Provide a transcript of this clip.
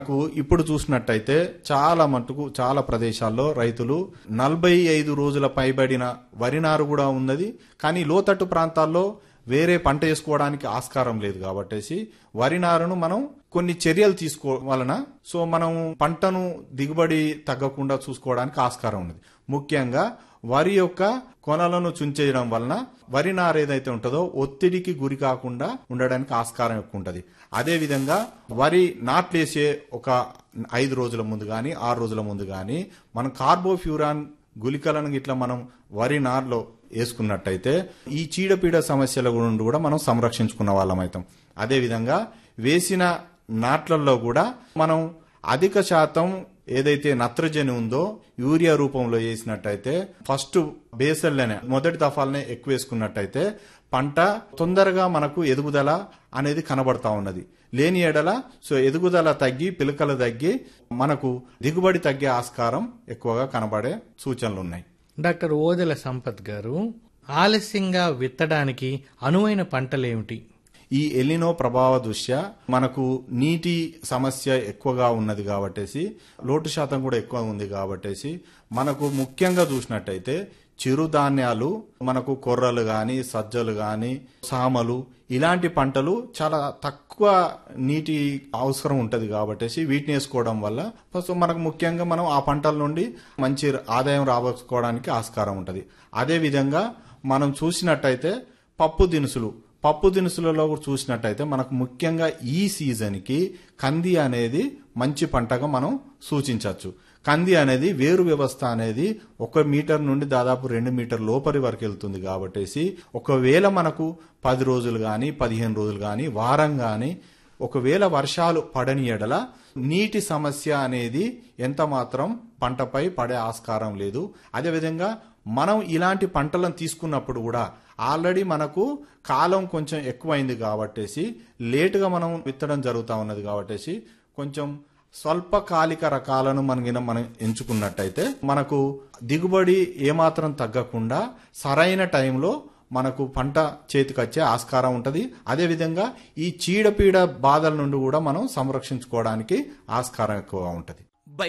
మనకు ఇప్పుడు చూసినట్టయితే చాలా మటుకు చాలా ప్రదేశాల్లో రైతులు నలభై ఐదు రోజుల పైబడిన వరి నారు కూడా ఉన్నది కానీ లోతట్టు ప్రాంతాల్లో వేరే పంట వేసుకోవడానికి ఆస్కారం లేదు కాబట్టేసి వరి నారును మనం కొన్ని చర్యలు తీసుకోవాలన సో మనం పంటను దిగుబడి తగ్గకుండా చూసుకోవడానికి ఆస్కారం ఉన్నది ముఖ్యంగా వరి యొక్క కొనలను చుంచేయడం వలన వరి నారు ఏదైతే ఉంటుందో ఒత్తిడికి గురి కాకుండా ఉండడానికి ఆస్కారం ఎక్కువ ఉంటుంది అదే విధంగా వరి నాట్లేసే ఒక ఐదు రోజుల ముందు కానీ ఆరు రోజుల ముందు కానీ మనం కార్బోఫ్యూరాన్ గుళికలను ఇట్లా మనం వరి నారులో వేసుకున్నట్టయితే ఈ చీడపీడ సమస్యల నుండి కూడా మనం సంరక్షించుకున్న వాళ్ళం అవుతాం అదేవిధంగా వేసిన నాట్లల్లో కూడా మనం అధిక శాతం ఏదైతే నత్రజని ఉందో యూరియా రూపంలో వేసినట్టయితే ఫస్ట్ బేసల్లోనే మొదటి దఫాలనే ఎక్కువ వేసుకున్నట్టయితే పంట తొందరగా మనకు ఎదుగుదల అనేది కనబడతా ఉన్నది లేని ఎడల సో ఎదుగుదల తగ్గి పిలకలు తగ్గి మనకు దిగుబడి తగ్గే ఆస్కారం ఎక్కువగా కనబడే సూచనలు ఉన్నాయి డాక్టర్ ఓదెల సంపత్ గారు ఆలస్యంగా విత్తడానికి అనువైన పంటలేమిటి ఈ ఎలినో ప్రభావ దృష్ట్యా మనకు నీటి సమస్య ఎక్కువగా ఉన్నది కాబట్టేసి లోటు శాతం కూడా ఎక్కువ ఉంది కాబట్టేసి మనకు ముఖ్యంగా చూసినట్టయితే చిరుధాన్యాలు మనకు కొర్రలు గాని సజ్జలు గాని సామలు ఇలాంటి పంటలు చాలా తక్కువ నీటి అవసరం ఉంటది కాబట్టేసి వీటిని వేసుకోవడం వల్ల ఫస్ట్ మనకు ముఖ్యంగా మనం ఆ పంటల నుండి మంచి ఆదాయం రాబోసుకోవడానికి ఆస్కారం ఉంటది అదే విధంగా మనం చూసినట్టయితే పప్పు దినుసులు పప్పు దినుసులలో కూడా చూసినట్టయితే మనకు ముఖ్యంగా ఈ సీజన్కి కంది అనేది మంచి పంటగా మనం సూచించవచ్చు కంది అనేది వేరు వ్యవస్థ అనేది ఒక మీటర్ నుండి దాదాపు రెండు మీటర్ లోపలి వరకు వెళ్తుంది కాబట్టేసి ఒకవేళ మనకు పది రోజులు కానీ పదిహేను రోజులు కానీ వారం కానీ ఒకవేళ వర్షాలు పడని ఎడల నీటి సమస్య అనేది ఎంత మాత్రం పంటపై పడే ఆస్కారం లేదు అదేవిధంగా మనం ఇలాంటి పంటలను తీసుకున్నప్పుడు కూడా ఆల్రెడీ మనకు కాలం కొంచెం ఎక్కువైంది కాబట్టేసి లేటుగా మనం విత్తడం జరుగుతూ ఉన్నది కాబట్టేసి కొంచెం స్వల్పకాలిక రకాలను మనకి మనం ఎంచుకున్నట్టయితే మనకు దిగుబడి ఏమాత్రం తగ్గకుండా సరైన టైంలో మనకు పంట చేతికొచ్చే ఆస్కారం ఉంటుంది అదేవిధంగా ఈ చీడపీడ బాధల నుండి కూడా మనం సంరక్షించుకోవడానికి ఆస్కారం ఎక్కువగా ఉంటుంది